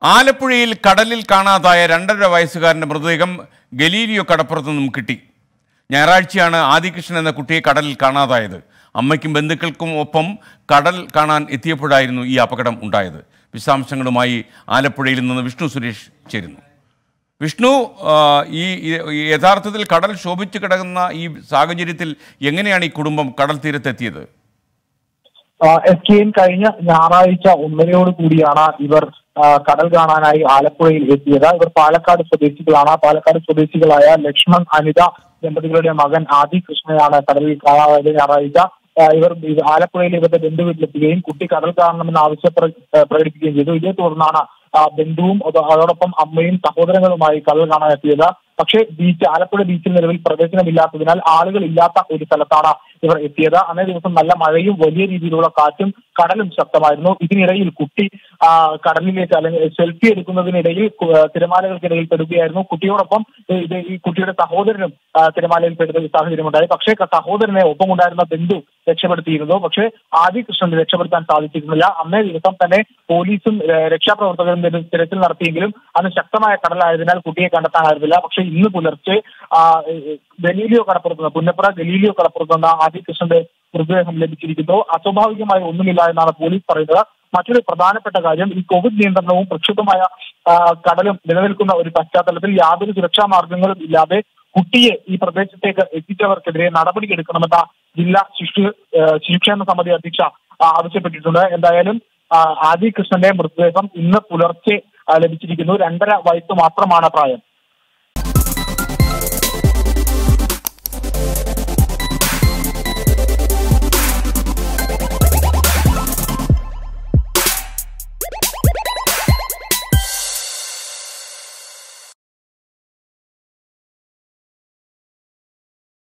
ആലപ്പുഴയിൽ കടലിൽ കാണാതായ രണ്ടര വയസ്സുകാരൻ്റെ മൃതദേഹം ഗലീലിയോ കടപ്പുറത്തു നിന്നും കിട്ടി ഞായറാഴ്ചയാണ് ആദികൃഷ്ണൻ എന്ന കുട്ടിയെ കടലിൽ കാണാതായത് അമ്മയ്ക്കും ബന്ധുക്കൾക്കും ഒപ്പം കടൽ കാണാൻ എത്തിയപ്പോഴായിരുന്നു ഈ അപകടം ഉണ്ടായത് വിശദാംശങ്ങളുമായി ആലപ്പുഴയിൽ നിന്ന് വിഷ്ണു സുരേഷ് ചേരുന്നു വിഷ്ണു ആ, ഈ ഈ യഥാർത്ഥത്തിൽ കടൽ ശോഭിച്ചു കിടക്കുന്ന ഈ സാഹചര്യത്തിൽ എങ്ങനെയാണ് ഈ കുടുംബം കടൽ തീരത്തെത്തിയത് എസ് കെ എൻ കഴിഞ്ഞ ഞായറാഴ്ച ഒന്നരയോട് കൂടിയാണ് ഇവർ ആ, കടൽ കാണാനായി ആലപ്പുഴയിൽ എത്തിയത് ഇവർ പാലക്കാട് സ്വദേശികളാണ് പാലക്കാട് സ്വദേശികളായ ലക്ഷ്മൺ അനിത ദമ്പതികളുടെ മകൻ ആദി കൃഷ്ണയാണ് കടലിൽ കാണാതായത് ഞായറാഴ്ച ആ, ഇവർ ഇത് ആലപ്പുഴയിൽ ഇവരുടെ ബന്ധുവീട്ടിലെത്തുകയും കുട്ടി കടൽ കാണണമെന്ന് ആവശ്യം പ്ര- പ്രകടിപ്പിക്കുകയും ചെയ്തു ഇതേ തുടർന്നാണ് ആ, ബന്ധുവും അത് അതോടൊപ്പം അമ്മയും സഹോദരങ്ങളുമായി കടൽ കാണാൻ എത്തിയത് പക്ഷേ ബീച്ച് ആലപ്പുഴ ബീച്ചിൽ നിലവിൽ പ്രവേശനമില്ലാത്തതിനാൽ ആളുകൾ ഇല്ലാത്ത ഒരു സ്ഥലത്താണ് ഇവർ എത്തിയത് അന്നേ ദിവസം നല്ല മഴയും വലിയ രീതിയിലുള്ള കാറ്റും കടലും ശക്തമായിരുന്നു ഇതിനിടയിൽ കുട്ടി ആ, കടലിലേക്ക് അല്ലെങ്കിൽ സെൽഫി എടുക്കുന്നതിനിടയിൽ കു- ആ, തിരമാലകൾക്കിടയിൽ പെടുകയായിരുന്നു കുട്ടിയോടൊപ്പം ഈ- ഇത് ഈ കുട്ടിയുടെ സഹോദരനും ആ, തിരമാലയിൽ പെടുന്ന സാഹചര്യമുണ്ടായി പക്ഷേ ക- സഹോദരനെ ഒപ്പമുണ്ടായിരുന്ന ബന്ധു രക്ഷപ്പെടുത്തിയിരുന്നു പക്ഷേ ആദി കൃഷ്ണന് രക്ഷപ്പെടുത്താൻ സാധിച്ചിരുന്നില്ല അന്നേ ദിവസം തന്നെ പോലീസും ഏ, രക്ഷാപ്രവർത്തകരും തിര- തിരച്ചിൽ നടത്തിയെങ്കിലും അന്ന് ശക്തമായ കടലായതിനാൽ കുട്ടിയെ കണ്ടെത്താനായിരുന്നില്ല പക്ഷേ ഇന്ന് പുലർച്ചെ ആ, ഏ, ഗലീലിയോ കടപ്പുറത്ത് നിന്ന് പുന്നപ്പുറ ഗലീലിയോ കടപ്പുറത്ത് നിന്ന് ആദി കൃഷ്ണന്റെ മൃതദേഹം ലഭിച്ചിരിക്കുന്നു അസ്വാഭാവികമായി ഒന്നുമില്ല എന്നാണ് പോലീസ് പറയുന്നത് മറ്റൊരു പ്രധാനപ്പെട്ട കാര്യം ഈ കോവിഡ് നിയന്ത്രണവും പ്രക്ഷുബ്ധമായ ആ, കടലും നിലനിൽക്കുന്ന ഒരു പശ്ചാത്തലത്തിൽ യാതൊരു സുരക്ഷാ മാർഗങ്ങളും ഇല്ലാതെ കുട്ടിയെ ഈ പ്രദേശത്തേക്ക് എത്തിച്ചവർക്കെതിരെ നടപടിയെടുക്കണമെന്ന ജില്ലാ ശിശു ആ, ശിശുക്ഷേമ സമിതി അധ്യക്ഷ ആ, ആവശ്യപ്പെട്ടിട്ടുണ്ട് എന്തായാലും ആ, ആദി കൃഷ്ണന്റെ മൃതദേഹം ഇന്ന് പുലർച്ചെ ആ, ലഭിച്ചിരിക്കുന്നു രണ്ടര വയസ്സ് മാത്രമാണ് പ്രായം